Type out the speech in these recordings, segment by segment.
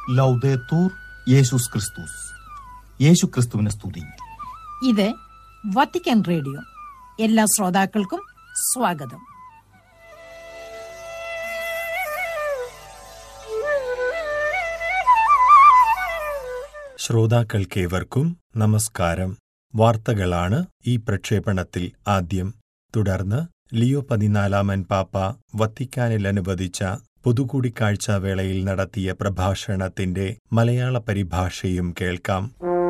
ലൗദേത്തൂർ യേശുസ് ക്രിസ്തുസ് യേശു ക്രിസ്തുവിനെ സ്തുതി ഇത് വത്തിക്കാൻ റേഡിയോ എല്ലാ ശ്രോതാക്കൾക്കും സ്വാഗതം ശ്രോതാക്കൾക്കേവർക്കും നമസ്കാരം വാർത്തകളാണ് ഈ പ്രക്ഷേപണത്തിൽ ആദ്യം തുടർന്ന് ലിയോ പതിനാലാമൻ പാപ്പ വത്തിക്കാനിൽ അനുവദിച്ച പൊതുകൂടിക്കാഴ്ച വേളയിൽ നടത്തിയ പ്രഭാഷണത്തിന്റെ മലയാള പരിഭാഷയും കേൾക്കാം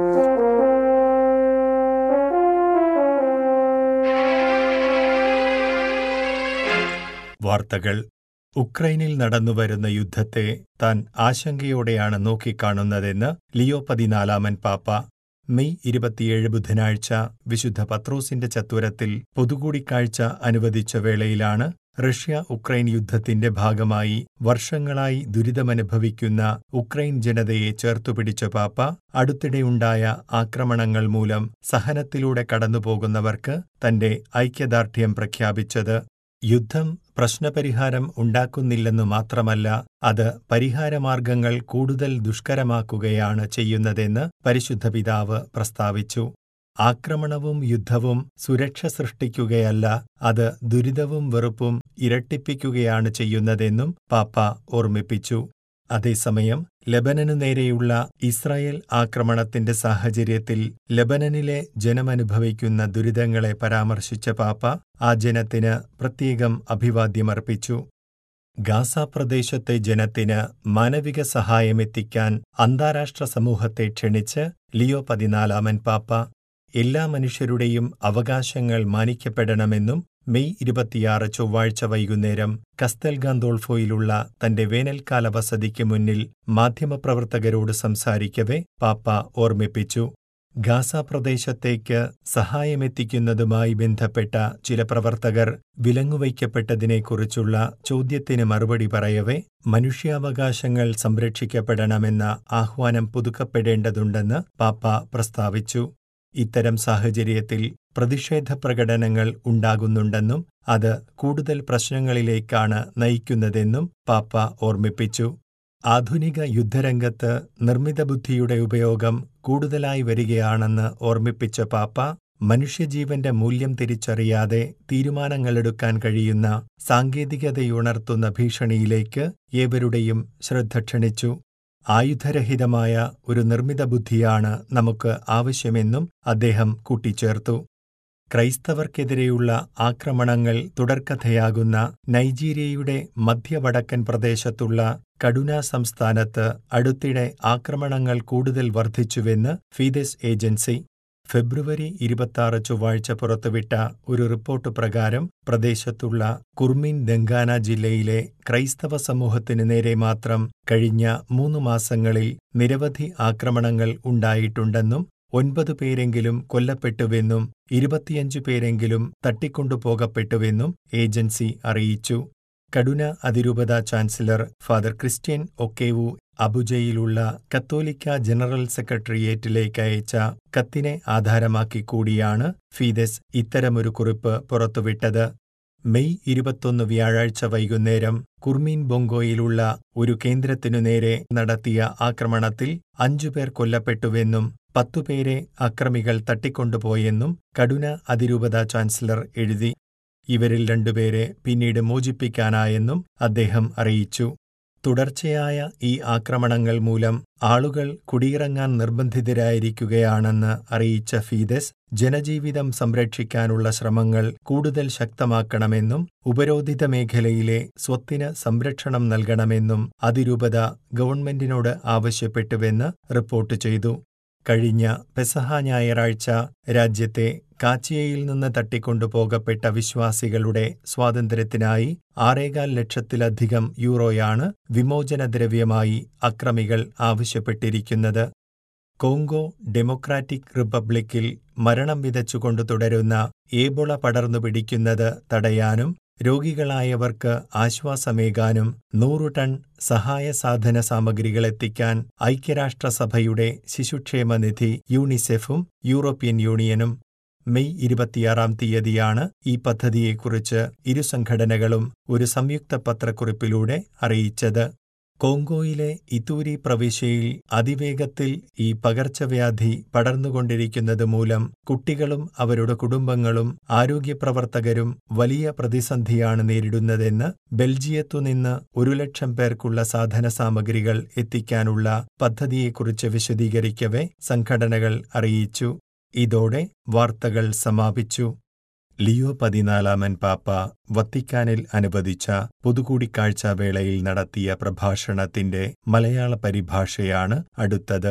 വാർത്തകൾ ഉക്രൈനിൽ നടന്നുവരുന്ന യുദ്ധത്തെ താൻ ആശങ്കയോടെയാണ് നോക്കിക്കാണുന്നതെന്ന് ലിയോ പതിനാലാമൻ പാപ്പ മെയ് ഇരുപത്തിയേഴ് ബുധനാഴ്ച വിശുദ്ധ പത്രോസിന്റെ ചത്തുരത്തിൽ പൊതുകൂടിക്കാഴ്ച അനുവദിച്ച വേളയിലാണ് റഷ്യ ഉക്രൈൻ യുദ്ധത്തിന്റെ ഭാഗമായി വർഷങ്ങളായി ദുരിതമനുഭവിക്കുന്ന ഉക്രൈൻ ജനതയെ ചേർത്തുപിടിച്ച പാപ്പ അടുത്തിടെയുണ്ടായ ആക്രമണങ്ങൾ മൂലം സഹനത്തിലൂടെ കടന്നുപോകുന്നവർക്ക് തന്റെ ഐക്യദാർഢ്യം പ്രഖ്യാപിച്ചത് യുദ്ധം പ്രശ്നപരിഹാരം ഉണ്ടാക്കുന്നില്ലെന്നു മാത്രമല്ല അത് പരിഹാരമാർഗങ്ങൾ കൂടുതൽ ദുഷ്കരമാക്കുകയാണ് ചെയ്യുന്നതെന്ന് പരിശുദ്ധ പിതാവ് പ്രസ്താവിച്ചു ആക്രമണവും യുദ്ധവും സുരക്ഷ സൃഷ്ടിക്കുകയല്ല അത് ദുരിതവും വെറുപ്പും ഇരട്ടിപ്പിക്കുകയാണ് ചെയ്യുന്നതെന്നും പാപ്പ ഓർമ്മിപ്പിച്ചു അതേസമയം ലബനനു നേരെയുള്ള ഇസ്രായേൽ ആക്രമണത്തിന്റെ സാഹചര്യത്തിൽ ലബനനിലെ ജനമനുഭവിക്കുന്ന ദുരിതങ്ങളെ പരാമർശിച്ച പാപ്പ ആ ജനത്തിന് പ്രത്യേകം അഭിവാദ്യമർപ്പിച്ചു ഗാസ പ്രദേശത്തെ ജനത്തിന് മാനവിക സഹായമെത്തിക്കാൻ അന്താരാഷ്ട്ര സമൂഹത്തെ ക്ഷണിച്ച് ലിയോ പതിനാലാമൻ പാപ്പ എല്ലാ മനുഷ്യരുടെയും അവകാശങ്ങൾ മാനിക്കപ്പെടണമെന്നും മെയ് ഇരുപത്തിയാറ് ചൊവ്വാഴ്ച വൈകുന്നേരം കസ്തൽ ഗാന്തോൾഫോയിലുള്ള തന്റെ വേനൽക്കാല വസതിക്ക് മുന്നിൽ മാധ്യമപ്രവർത്തകരോട് സംസാരിക്കവെ പാപ്പ ഓർമ്മിപ്പിച്ചു ഗാസ പ്രദേശത്തേക്ക് സഹായമെത്തിക്കുന്നതുമായി ബന്ധപ്പെട്ട ചില പ്രവർത്തകർ വിലങ്ങുവയ്ക്കപ്പെട്ടതിനെക്കുറിച്ചുള്ള ചോദ്യത്തിന് മറുപടി പറയവെ മനുഷ്യാവകാശങ്ങൾ സംരക്ഷിക്കപ്പെടണമെന്ന ആഹ്വാനം പുതുക്കപ്പെടേണ്ടതുണ്ടെന്ന് പാപ്പ പ്രസ്താവിച്ചു ഇത്തരം സാഹചര്യത്തിൽ പ്രതിഷേധ പ്രകടനങ്ങൾ ഉണ്ടാകുന്നുണ്ടെന്നും അത് കൂടുതൽ പ്രശ്നങ്ങളിലേക്കാണ് നയിക്കുന്നതെന്നും പാപ്പ ഓർമ്മിപ്പിച്ചു ആധുനിക യുദ്ധരംഗത്ത് നിർമ്മിത ബുദ്ധിയുടെ ഉപയോഗം കൂടുതലായി വരികയാണെന്ന് ഓർമ്മിപ്പിച്ച പാപ്പ മനുഷ്യജീവന്റെ മൂല്യം തിരിച്ചറിയാതെ തീരുമാനങ്ങളെടുക്കാൻ കഴിയുന്ന സാങ്കേതികതയുണർത്തുന്ന ഭീഷണിയിലേക്ക് ഏവരുടെയും ശ്രദ്ധ ക്ഷണിച്ചു ആയുധരഹിതമായ ഒരു നിർമ്മിത ബുദ്ധിയാണ് നമുക്ക് ആവശ്യമെന്നും അദ്ദേഹം കൂട്ടിച്ചേർത്തു ക്രൈസ്തവർക്കെതിരെയുള്ള ആക്രമണങ്ങൾ തുടർക്കഥയാകുന്ന നൈജീരിയയുടെ മധ്യവടക്കൻ പ്രദേശത്തുള്ള കഡുന സംസ്ഥാനത്ത് അടുത്തിടെ ആക്രമണങ്ങൾ കൂടുതൽ വർദ്ധിച്ചുവെന്ന് ഫീദസ് ഏജൻസി ഫെബ്രുവരി ഇരുപത്തിയാറ് ചൊവ്വാഴ്ച പുറത്തുവിട്ട ഒരു റിപ്പോർട്ട് പ്രകാരം പ്രദേശത്തുള്ള കുർമിൻ ദങ്കാന ജില്ലയിലെ ക്രൈസ്തവ സമൂഹത്തിനു നേരെ മാത്രം കഴിഞ്ഞ മൂന്ന് മാസങ്ങളിൽ നിരവധി ആക്രമണങ്ങൾ ഉണ്ടായിട്ടുണ്ടെന്നും ഒൻപത് പേരെങ്കിലും കൊല്ലപ്പെട്ടുവെന്നും ഇരുപത്തിയഞ്ചു പേരെങ്കിലും തട്ടിക്കൊണ്ടുപോകപ്പെട്ടുവെന്നും ഏജൻസി അറിയിച്ചു കടുന അതിരൂപത ചാൻസലർ ഫാദർ ക്രിസ്ത്യൻ ഒക്കേവു അബുജയിലുള്ള കത്തോലിക്ക ജനറൽ സെക്രട്ടേറിയറ്റിലേക്ക് അയച്ച കത്തിനെ ആധാരമാക്കി കൂടിയാണ് ഫീദസ് ഇത്തരമൊരു കുറിപ്പ് പുറത്തുവിട്ടത് മെയ് ഇരുപത്തൊന്ന് വ്യാഴാഴ്ച വൈകുന്നേരം കുർമീൻ ബൊങ്കോയിലുള്ള ഒരു കേന്ദ്രത്തിനു നേരെ നടത്തിയ ആക്രമണത്തിൽ അഞ്ചുപേർ കൊല്ലപ്പെട്ടുവെന്നും പത്തുപേരെ അക്രമികൾ തട്ടിക്കൊണ്ടുപോയെന്നും കടുന അതിരൂപത ചാൻസലർ എഴുതി ഇവരിൽ രണ്ടുപേരെ പിന്നീട് മോചിപ്പിക്കാനായെന്നും അദ്ദേഹം അറിയിച്ചു തുടർച്ചയായ ഈ ആക്രമണങ്ങൾ മൂലം ആളുകൾ കുടിയിറങ്ങാൻ നിർബന്ധിതരായിരിക്കുകയാണെന്ന് അറിയിച്ച ഫീദസ് ജനജീവിതം സംരക്ഷിക്കാനുള്ള ശ്രമങ്ങൾ കൂടുതൽ ശക്തമാക്കണമെന്നും ഉപരോധിത മേഖലയിലെ സ്വത്തിന് സംരക്ഷണം നൽകണമെന്നും അതിരൂപത ഗവൺമെന്റിനോട് ആവശ്യപ്പെട്ടുവെന്ന് റിപ്പോർട്ട് ചെയ്തു കഴിഞ്ഞ പെസഹ ഞായറാഴ്ച രാജ്യത്തെ കാച്ചിയയിൽ നിന്ന് തട്ടിക്കൊണ്ടുപോകപ്പെട്ട വിശ്വാസികളുടെ സ്വാതന്ത്ര്യത്തിനായി ആറേകാൽ ലക്ഷത്തിലധികം യൂറോയാണ് വിമോചനദ്രവ്യമായി അക്രമികൾ ആവശ്യപ്പെട്ടിരിക്കുന്നത് കോങ്കോ ഡെമോക്രാറ്റിക് റിപ്പബ്ലിക്കിൽ മരണം വിതച്ചുകൊണ്ട് തുടരുന്ന ഏബോള പടർന്നു പിടിക്കുന്നത് തടയാനും രോഗികളായവർക്ക് ആശ്വാസമേകാനും നൂറു ടൺ സഹായ സാധന സാമഗ്രികൾ എത്തിക്കാൻ ഐക്യരാഷ്ട്രസഭയുടെ ശിശുക്ഷേമ നിധി യൂണിസെഫും യൂറോപ്യൻ യൂണിയനും മെയ് ഇരുപത്തിയാറാം തീയതിയാണ് ഈ പദ്ധതിയെക്കുറിച്ച് ഇരു സംഘടനകളും ഒരു സംയുക്ത പത്രക്കുറിപ്പിലൂടെ അറിയിച്ചത് കോങ്കോയിലെ ഇതൂരി പ്രവിശ്യയിൽ അതിവേഗത്തിൽ ഈ പകർച്ചവ്യാധി പടർന്നുകൊണ്ടിരിക്കുന്നത് മൂലം കുട്ടികളും അവരുടെ കുടുംബങ്ങളും ആരോഗ്യപ്രവർത്തകരും വലിയ പ്രതിസന്ധിയാണ് നേരിടുന്നതെന്ന് ബെൽജിയത്തുനിന്ന് ഒരു ലക്ഷം പേർക്കുള്ള സാധനസാമഗ്രികൾ എത്തിക്കാനുള്ള പദ്ധതിയെക്കുറിച്ച് വിശദീകരിക്കവെ സംഘടനകൾ അറിയിച്ചു ഇതോടെ വാർത്തകൾ സമാപിച്ചു ലിയോ പതിനാലാമൻ പാപ്പ വത്തിക്കാനിൽ അനുവദിച്ച പൊതുകൂടിക്കാഴ്ച വേളയിൽ നടത്തിയ പ്രഭാഷണത്തിന്റെ മലയാള പരിഭാഷയാണ് അടുത്തത്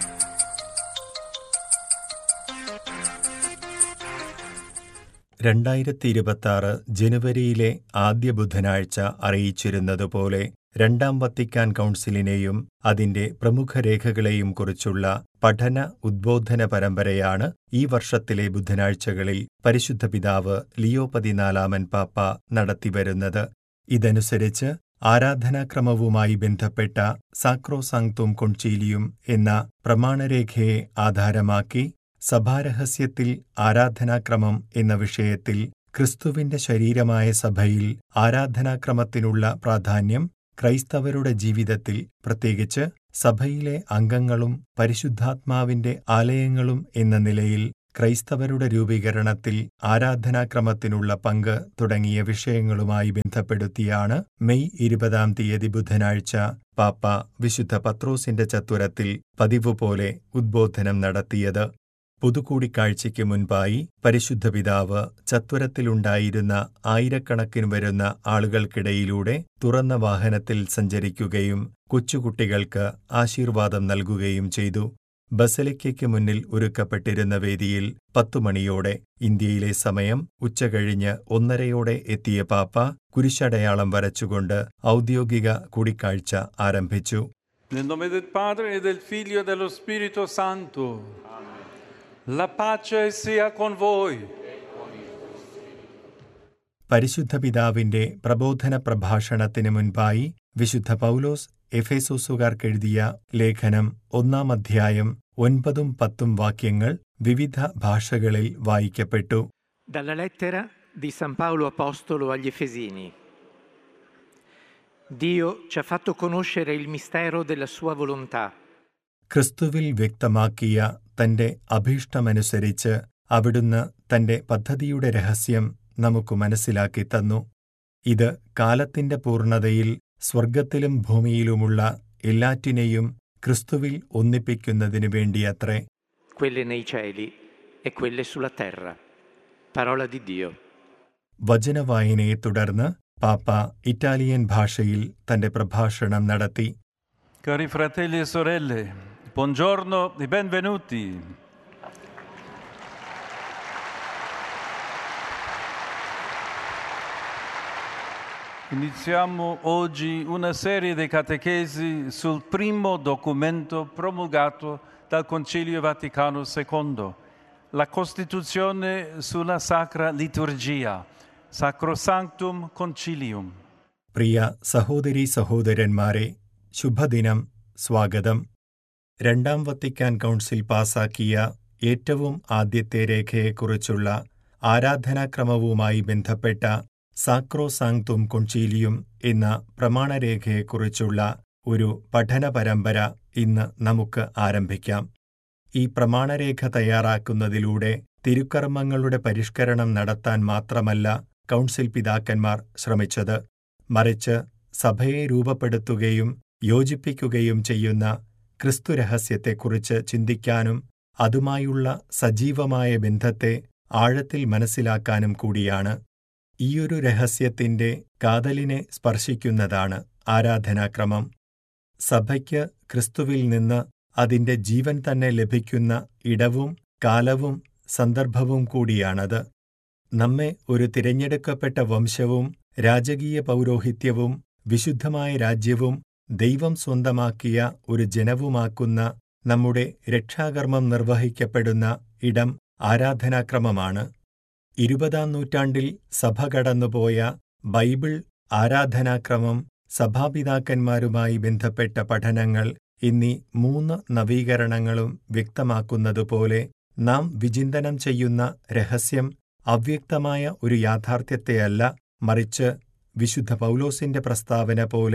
രണ്ടായിരത്തി ഇരുപത്തിയാറ് ജനുവരിയിലെ ആദ്യ ബുധനാഴ്ച അറിയിച്ചിരുന്നതുപോലെ രണ്ടാം വത്തിക്കാൻ കൗൺസിലിനെയും അതിന്റെ പ്രമുഖ രേഖകളെയും കുറിച്ചുള്ള പഠന ഉദ്ബോധന പരമ്പരയാണ് ഈ വർഷത്തിലെ ബുധനാഴ്ചകളിൽ പരിശുദ്ധ പിതാവ് ലിയോ പതിനാലാമൻ പാപ്പ നടത്തിവരുന്നത് ഇതനുസരിച്ച് ആരാധനാക്രമവുമായി ബന്ധപ്പെട്ട സാക്രോസാങ്തും കൊൺചീലിയും എന്ന പ്രമാണരേഖയെ ആധാരമാക്കി സഭാരഹസ്യത്തിൽ ആരാധനാക്രമം എന്ന വിഷയത്തിൽ ക്രിസ്തുവിന്റെ ശരീരമായ സഭയിൽ ആരാധനാക്രമത്തിനുള്ള പ്രാധാന്യം ക്രൈസ്തവരുടെ ജീവിതത്തിൽ പ്രത്യേകിച്ച് സഭയിലെ അംഗങ്ങളും പരിശുദ്ധാത്മാവിന്റെ ആലയങ്ങളും എന്ന നിലയിൽ ക്രൈസ്തവരുടെ രൂപീകരണത്തിൽ ആരാധനാക്രമത്തിനുള്ള പങ്ക് തുടങ്ങിയ വിഷയങ്ങളുമായി ബന്ധപ്പെടുത്തിയാണ് മെയ് ഇരുപതാം തീയതി ബുധനാഴ്ച പാപ്പ വിശുദ്ധ പത്രോസിന്റെ ചത്വരത്തിൽ പതിവുപോലെ ഉദ്ബോധനം നടത്തിയത് പുതുകൂടിക്കാഴ്ചയ്ക്ക് മുൻപായി പരിശുദ്ധ പിതാവ് ചത്വരത്തിലുണ്ടായിരുന്ന ആയിരക്കണക്കിന് വരുന്ന ആളുകൾക്കിടയിലൂടെ തുറന്ന വാഹനത്തിൽ സഞ്ചരിക്കുകയും കൊച്ചുകുട്ടികൾക്ക് ആശീർവാദം നൽകുകയും ചെയ്തു ബസലിക്കയ്ക്ക് മുന്നിൽ ഒരുക്കപ്പെട്ടിരുന്ന വേദിയിൽ പത്തുമണിയോടെ ഇന്ത്യയിലെ സമയം ഉച്ചകഴിഞ്ഞ് ഒന്നരയോടെ എത്തിയ പാപ്പ കുരിശടയാളം വരച്ചുകൊണ്ട് ഔദ്യോഗിക കൂടിക്കാഴ്ച ആരംഭിച്ചു Nel nome del Padre e del Figlio e dello Spirito Santo. La pace sia con voi. പരിശുദ്ധ പിതാവിന്റെ പ്രബോധന പ്രഭാഷണത്തിന് മുൻപായി വിശുദ്ധ പൗലോസ് എഫേസോസുകാർക്കെഴുതിയ ലേഖനം ഒന്നാം അധ്യായം ഒൻപതും പത്തും വാക്യങ്ങൾ വിവിധ ഭാഷകളിൽ വായിക്കപ്പെട്ടു Dalla lettera di San Paolo Apostolo agli Efesini. Dio ci ha fatto conoscere il mistero della sua volontà, ക്രിസ്തുവിൽ വ്യക്തമാക്കിയ തന്റെ അഭീഷ്ടമനുസരിച്ച് അവിടുന്ന് തന്റെ പദ്ധതിയുടെ രഹസ്യം നമുക്ക് മനസ്സിലാക്കി തന്നു ഇത് കാലത്തിന്റെ പൂർണ്ണതയിൽ സ്വർഗത്തിലും ഭൂമിയിലുമുള്ള എല്ലാറ്റിനെയും ക്രിസ്തുവിൽ ഒന്നിപ്പിക്കുന്നതിനു വേണ്ടിയത്രേ quelle nei cieli e quelle sulla terra. Parola di Dio. വചനവായനയെ തുടർന്ന് പാപ്പ ഇറ്റാലിയൻ ഭാഷയിൽ തന്റെ പ്രഭാഷണം നടത്തി Cari fratelli e sorelle, buongiorno e benvenuti. Iniziamo oggi una serie di catechesi sul primo documento promulgato dal Concilio Vaticano II, la Costituzione sulla Sacra Liturgia, Sacrosanctum Concilium. പ്രിയ സഹോദരീ സഹോദരന്മാരെ ശുഭദിനം സ്വാഗതം രണ്ടാം വത്തിക്കാൻ കൗൺസിൽ പാസാക്കിയ ഏറ്റവും ആദ്യത്തെ രേഖയെക്കുറിച്ചുള്ള ആരാധനാക്രമവുമായി ബന്ധപ്പെട്ട സാക്രോസാങ്തും കൊൺചീലിയും എന്ന പ്രമാണരേഖയെക്കുറിച്ചുള്ള ഒരു പഠന പരമ്പര ഇന്ന് നമുക്ക് ആരംഭിക്കാം ഈ പ്രമാണരേഖ തയ്യാറാക്കുന്നതിലൂടെ തിരുക്കർമ്മങ്ങളുടെ പരിഷ്കരണം നടത്താൻ മാത്രമല്ല കൗൺസിൽ പിതാക്കന്മാർ ശ്രമിച്ചത് മറിച്ച് സഭയെ രൂപപ്പെടുത്തുകയും യോജിപ്പിക്കുകയും ചെയ്യുന്ന ക്രിസ്തുരഹസ്യത്തെക്കുറിച്ച് ചിന്തിക്കാനും അതുമായുള്ള സജീവമായ ബന്ധത്തെ ആഴത്തിൽ മനസ്സിലാക്കാനും കൂടിയാണ് ഈയൊരു രഹസ്യത്തിന്റെ കാതലിനെ സ്പർശിക്കുന്നതാണ് ആരാധനാക്രമം സഭയ്ക്ക് ക്രിസ്തുവിൽ നിന്ന് അതിന്റെ ജീവൻ തന്നെ ലഭിക്കുന്ന ഇടവും കാലവും സന്ദർഭവും കൂടിയാണത് നമ്മെ ഒരു തിരഞ്ഞെടുക്കപ്പെട്ട വംശവും രാജകീയ പൗരോഹിത്യവും വിശുദ്ധമായ രാജ്യവും ദൈവം സ്വന്തമാക്കിയ ഒരു ജനവുമാക്കുന്ന നമ്മുടെ രക്ഷാകർമ്മം നിർവഹിക്കപ്പെടുന്ന ഇടം ആരാധനാക്രമമാണ് ഇരുപതാം നൂറ്റാണ്ടിൽ സഭ കടന്നുപോയ ബൈബിൾ ആരാധനാക്രമം സഭാപിതാക്കന്മാരുമായി ബന്ധപ്പെട്ട പഠനങ്ങൾ എന്നീ മൂന്ന് നവീകരണങ്ങളും വ്യക്തമാക്കുന്നതുപോലെ നാം വിചിന്തനം ചെയ്യുന്ന രഹസ്യം അവ്യക്തമായ ഒരു യാഥാർത്ഥ്യത്തെയല്ല മറിച്ച് വിശുദ്ധ പൗലോസിന്റെ പ്രസ്താവന പോലെ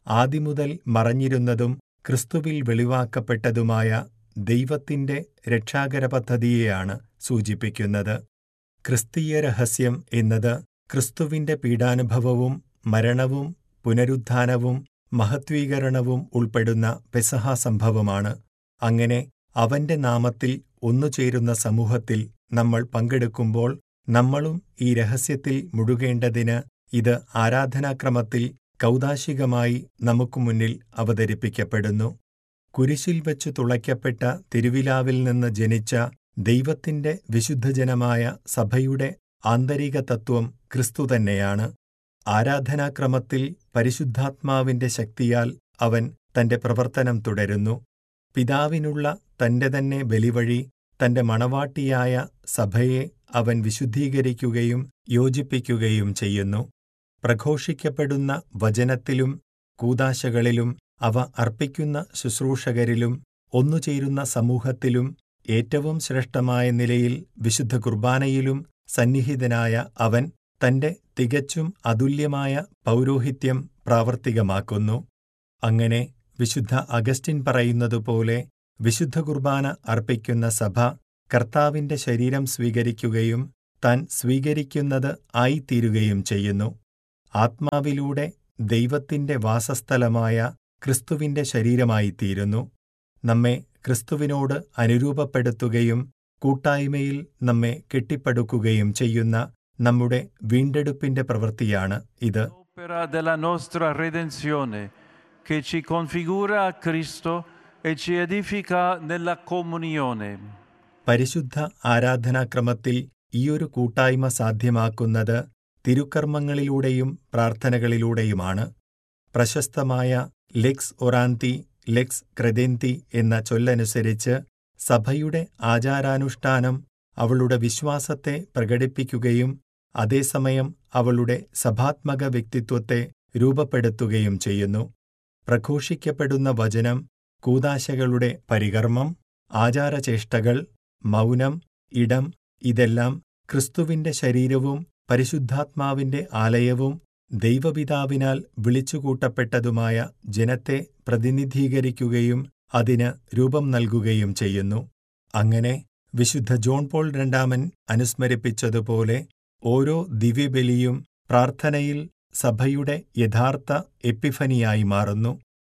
ആദിമുതൽ മറഞ്ഞിരുന്നതും ക്രിസ്തുവിൽ വെളിവാക്കപ്പെട്ടതുമായ ദൈവത്തിന്റെ രക്ഷാകര പദ്ധതിയെയാണ് സൂചിപ്പിക്കുന്നത് ക്രിസ്തീയ രഹസ്യം എന്നത് ക്രിസ്തുവിന്റെ പീഡാനുഭവവും മരണവും പുനരുത്ഥാനവും മഹത്വീകരണവും ഉൾപ്പെടുന്ന പെസഹ സംഭവമാണ് അങ്ങനെ അവന്റെ നാമത്തിൽ ഒന്നുചേരുന്ന സമൂഹത്തിൽ നമ്മൾ പങ്കെടുക്കുമ്പോൾ നമ്മളും ഈ രഹസ്യത്തിൽ മുഴുകേണ്ടതിന് ഇത് ആരാധനാക്രമത്തിൽ കൗതാശികമായി നമുക്കു മുന്നിൽ അവതരിപ്പിക്കപ്പെടുന്നു കുരിശിൽ വെച്ചു തുളയ്ക്കപ്പെട്ട തിരുവിലാവിൽ നിന്ന് ജനിച്ച ദൈവത്തിന്റെ വിശുദ്ധജനമായ സഭയുടെ ആന്തരിക തത്വം ക്രിസ്തു തന്നെയാണ് ആരാധനാക്രമത്തിൽ പരിശുദ്ധാത്മാവിന്റെ ശക്തിയാൽ അവൻ തന്റെ പ്രവർത്തനം തുടരുന്നു പിതാവിനുള്ള തന്റെ തന്നെ ബലിവഴി തന്റെ മണവാട്ടിയായ സഭയെ അവൻ വിശുദ്ധീകരിക്കുകയും യോജിപ്പിക്കുകയും ചെയ്യുന്നു പ്രഘോഷിക്കപ്പെടുന്ന വചനത്തിലും കൂതാശകളിലും അവ അർപ്പിക്കുന്ന ശുശ്രൂഷകരിലും ഒന്നുചേരുന്ന സമൂഹത്തിലും ഏറ്റവും ശ്രേഷ്ഠമായ നിലയിൽ വിശുദ്ധ കുർബാനയിലും സന്നിഹിതനായ അവൻ തന്റെ തികച്ചും അതുല്യമായ പൗരോഹിത്യം പ്രാവർത്തികമാക്കുന്നു അങ്ങനെ വിശുദ്ധ അഗസ്റ്റിൻ പറയുന്നതുപോലെ വിശുദ്ധ കുർബാന അർപ്പിക്കുന്ന സഭ കർത്താവിന്റെ ശരീരം സ്വീകരിക്കുകയും താൻ സ്വീകരിക്കുന്നത് ആയിത്തീരുകയും ചെയ്യുന്നു ആത്മാവിലൂടെ ദൈവത്തിന്റെ വാസസ്ഥലമായ ക്രിസ്തുവിന്റെ ശരീരമായിത്തീരുന്നു നമ്മെ ക്രിസ്തുവിനോട് അനുരൂപപ്പെടുത്തുകയും കൂട്ടായ്മയിൽ നമ്മെ കെട്ടിപ്പടുക്കുകയും ചെയ്യുന്ന നമ്മുടെ വീണ്ടെടുപ്പിന്റെ പ്രവൃത്തിയാണ് ഇത് L'opera della nostra redenzione che ci configura a Cristo e ci edifica nella comunione. പരിശുദ്ധ ആരാധനാക്രമത്തിൽ ഈയൊരു കൂട്ടായ്മ സാധ്യമാക്കുന്നത് തിരുക്കർമ്മങ്ങളിലൂടെയും പ്രാർത്ഥനകളിലൂടെയുമാണ് പ്രശസ്തമായ ലെക്സ് ഒറാന്തി ലെക്സ് ക്രെദെന്തി എന്ന ചൊല്ലനുസരിച്ച് സഭയുടെ ആചാരാനുഷ്ഠാനം അവളുടെ വിശ്വാസത്തെ പ്രകടിപ്പിക്കുകയും അതേസമയം അവളുടെ സഭാത്മക വ്യക്തിത്വത്തെ രൂപപ്പെടുത്തുകയും ചെയ്യുന്നു പ്രഘോഷിക്കപ്പെടുന്ന വചനം കൂതാശകളുടെ പരികർമ്മം ആചാരചേഷ്ടകൾ മൗനം ഇടം ഇതെല്ലാം ക്രിസ്തുവിന്റെ ശരീരവും പരിശുദ്ധാത്മാവിന്റെ ആലയവും ദൈവപിതാവിനാൽ വിളിച്ചുകൂട്ടപ്പെട്ടതുമായ ജനത്തെ പ്രതിനിധീകരിക്കുകയും അതിന് രൂപം നൽകുകയും ചെയ്യുന്നു അങ്ങനെ വിശുദ്ധ ജോൺ പോൾ രണ്ടാമൻ അനുസ്മരിപ്പിച്ചതുപോലെ ഓരോ ദിവ്യബലിയും പ്രാർത്ഥനയിൽ സഭയുടെ യഥാർത്ഥ എപ്പിഫനിയായി മാറുന്നു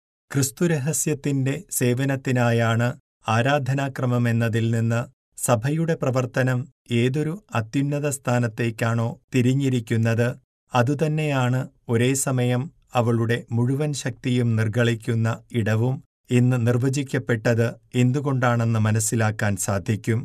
ക്രിസ്തുരഹസ്യത്തിന്റെ സേവനത്തിനായാണ് ആരാധനാക്രമമെന്നതിൽ നിന്ന് സഭയുടെ പ്രവർത്തനം ഏതൊരു അത്യുന്നത സ്ഥാനത്തേക്കാണോ തിരിഞ്ഞിരിക്കുന്നത് അതുതന്നെയാണ് ഒരേ സമയം അവളുടെ മുഴുവൻ ശക്തിയും നിർഗളിക്കുന്ന ഇടവും ഇന്ന് നിർവചിക്കപ്പെട്ടത് എന്തുകൊണ്ടാണെന്ന് മനസ്സിലാക്കാൻ സാധിക്കും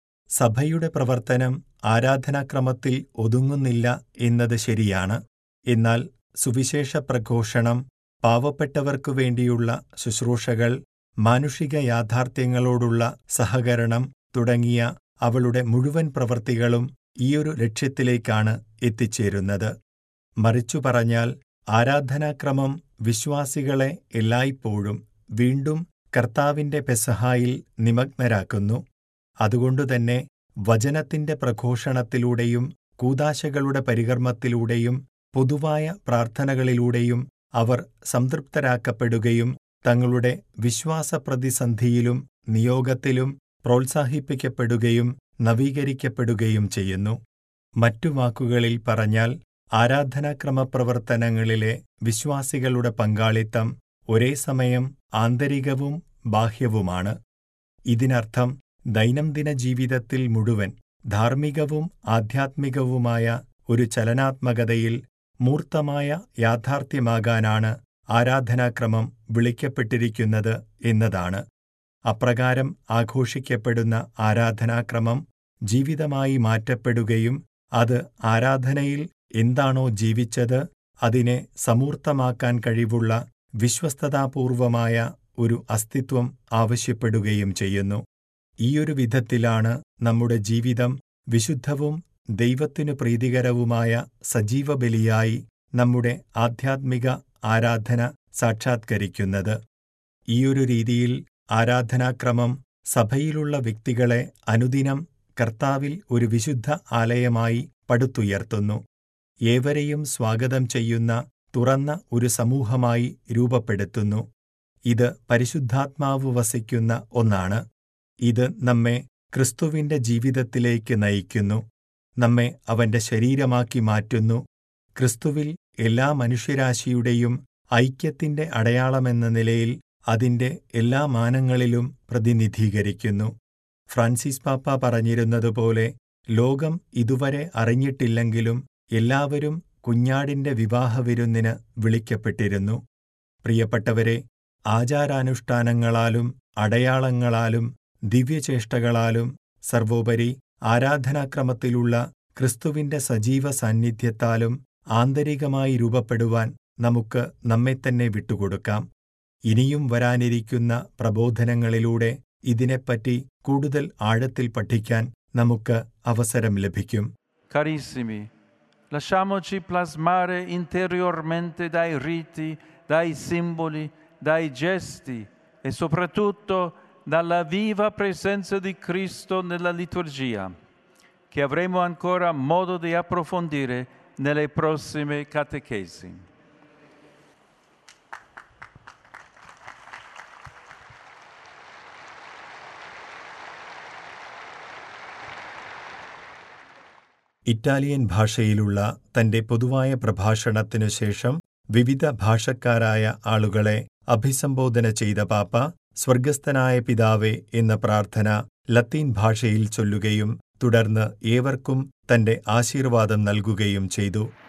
സഭയുടെ പ്രവർത്തനം ആരാധനാക്രമത്തിൽ ഒതുങ്ങുന്നില്ല എന്നത് ശരിയാണ് എന്നാൽ സുവിശേഷ പ്രഘോഷണം പാവപ്പെട്ടവർക്കു വേണ്ടിയുള്ള ശുശ്രൂഷകൾ മാനുഷിക യാഥാർത്ഥ്യങ്ങളോടുള്ള സഹകരണം തുടങ്ങിയ അവളുടെ മുഴുവൻ പ്രവൃത്തികളും ഈയൊരു ലക്ഷ്യത്തിലേക്കാണ് എത്തിച്ചേരുന്നത് മറിച്ചു പറഞ്ഞാൽ ആരാധനാക്രമം വിശ്വാസികളെ എല്ലായ്പ്പോഴും വീണ്ടും കർത്താവിന്റെ പെസഹായിൽ നിമഗ്നരാക്കുന്നു അതുകൊണ്ടുതന്നെ വചനത്തിന്റെ പ്രഘോഷണത്തിലൂടെയും കൂതാശകളുടെ പരികർമ്മത്തിലൂടെയും പൊതുവായ പ്രാർത്ഥനകളിലൂടെയും അവർ സംതൃപ്തരാക്കപ്പെടുകയും തങ്ങളുടെ വിശ്വാസ പ്രതിസന്ധിയിലും നിയോഗത്തിലും പ്രോത്സാഹിപ്പിക്കപ്പെടുകയും നവീകരിക്കപ്പെടുകയും ചെയ്യുന്നു മറ്റു വാക്കുകളിൽ പറഞ്ഞാൽ ആരാധനാക്രമ പ്രവർത്തനങ്ങളിലെ വിശ്വാസികളുടെ പങ്കാളിത്തം ഒരേ സമയം ആന്തരികവും ബാഹ്യവുമാണ് ഇതിനർത്ഥം ദൈനംദിന ജീവിതത്തിൽ മുഴുവൻ ധാർമ്മികവും ആധ്യാത്മികവുമായ ഒരു ചലനാത്മകതയിൽ മൂർത്തമായ യാഥാർത്ഥ്യമാകാനാണ് ആരാധനാക്രമം വിളിക്കപ്പെട്ടിരിക്കുന്നത് എന്നതാണ് അപ്രകാരം ആഘോഷിക്കപ്പെടുന്ന ആരാധനാക്രമം ജീവിതമായി മാറ്റപ്പെടുകയും അത് ആരാധനയിൽ എന്താണോ ജീവിച്ചത് അതിനെ സമൂർത്തമാക്കാൻ കഴിവുള്ള വിശ്വസ്തതാപൂർവമായ ഒരു അസ്തിത്വം ആവശ്യപ്പെടുകയും ചെയ്യുന്നു ഈയൊരു വിധത്തിലാണ് നമ്മുടെ ജീവിതം വിശുദ്ധവും ദൈവത്തിനു പ്രീതികരവുമായ സജീവ ബലിയായി നമ്മുടെ ആധ്യാത്മിക ആരാധന സാക്ഷാത്കരിക്കുന്നത് ഈയൊരു രീതിയിൽ ആരാധനാക്രമം സഭയിലുള്ള വ്യക്തികളെ അനുദിനം കർത്താവിൽ ഒരു വിശുദ്ധ ആലയമായി പടുത്തുയർത്തുന്നു ഏവരെയും സ്വാഗതം ചെയ്യുന്ന തുറന്ന ഒരു സമൂഹമായി രൂപപ്പെടുത്തുന്നു ഇത് പരിശുദ്ധാത്മാവ് വസിക്കുന്ന ഒന്നാണ് ഇത് നമ്മെ ക്രിസ്തുവിന്റെ ജീവിതത്തിലേക്ക് നയിക്കുന്നു നമ്മെ അവന്റെ ശരീരമാക്കി മാറ്റുന്നു ക്രിസ്തുവിൽ എല്ലാ മനുഷ്യരാശിയുടെയും ഐക്യത്തിന്റെ അടയാളമെന്ന നിലയിൽ അതിന്റെ എല്ലാ മാനങ്ങളിലും പ്രതിനിധീകരിക്കുന്നു ഫ്രാൻസിസ് പാപ്പ പറഞ്ഞിരുന്നതുപോലെ ലോകം ഇതുവരെ അറിഞ്ഞിട്ടില്ലെങ്കിലും എല്ലാവരും കുഞ്ഞാടിന്റെ വിവാഹവിരുന്നിന് വിളിക്കപ്പെട്ടിരുന്നു പ്രിയപ്പെട്ടവരെ ആചാരാനുഷ്ഠാനങ്ങളാലും അടയാളങ്ങളാലും ദിവ്യചേഷ്ടകളാലും സർവോപരി ആരാധനാക്രമത്തിലുള്ള ക്രിസ്തുവിന്റെ സജീവ സാന്നിധ്യത്താലും ആന്തരികമായി രൂപപ്പെടുവാൻ നമുക്ക് നമ്മെത്തന്നെ വിട്ടുകൊടുക്കാം ഇനിയും വരാനിരിക്കുന്ന പ്രബോധനങ്ങളിലൂടെ ഇതിനെപ്പറ്റി കൂടുതൽ ആഴത്തിൽ പഠിക്കാൻ നമുക്ക് അവസരം ലഭിക്കും Carissimi, lasciamoci plasmare interiormente dai riti, dai simboli, dai gesti e soprattutto dalla viva presenza di Cristo nella liturgia, che avremo ancora modo di approfondire nelle prossime catechesi. Italian ഭാഷയിലുള്ള തന്റെ പൊതുവായ പ്രഭാഷണത്തിനു ശേഷം വിവിധ ഭാഷക്കാരായ ആളുകളെ അഭിസംബോധന ചെയ്ത പാപ്പ സ്വർഗസ്ഥനായ പിതാവേ എന്ന പ്രാർത്ഥന ലത്തീൻ ഭാഷയിൽ ചൊല്ലുകയും തുടർന്ന് ഏവർക്കും തന്റെ ആശീർവാദം നൽകുകയും ചെയ്തു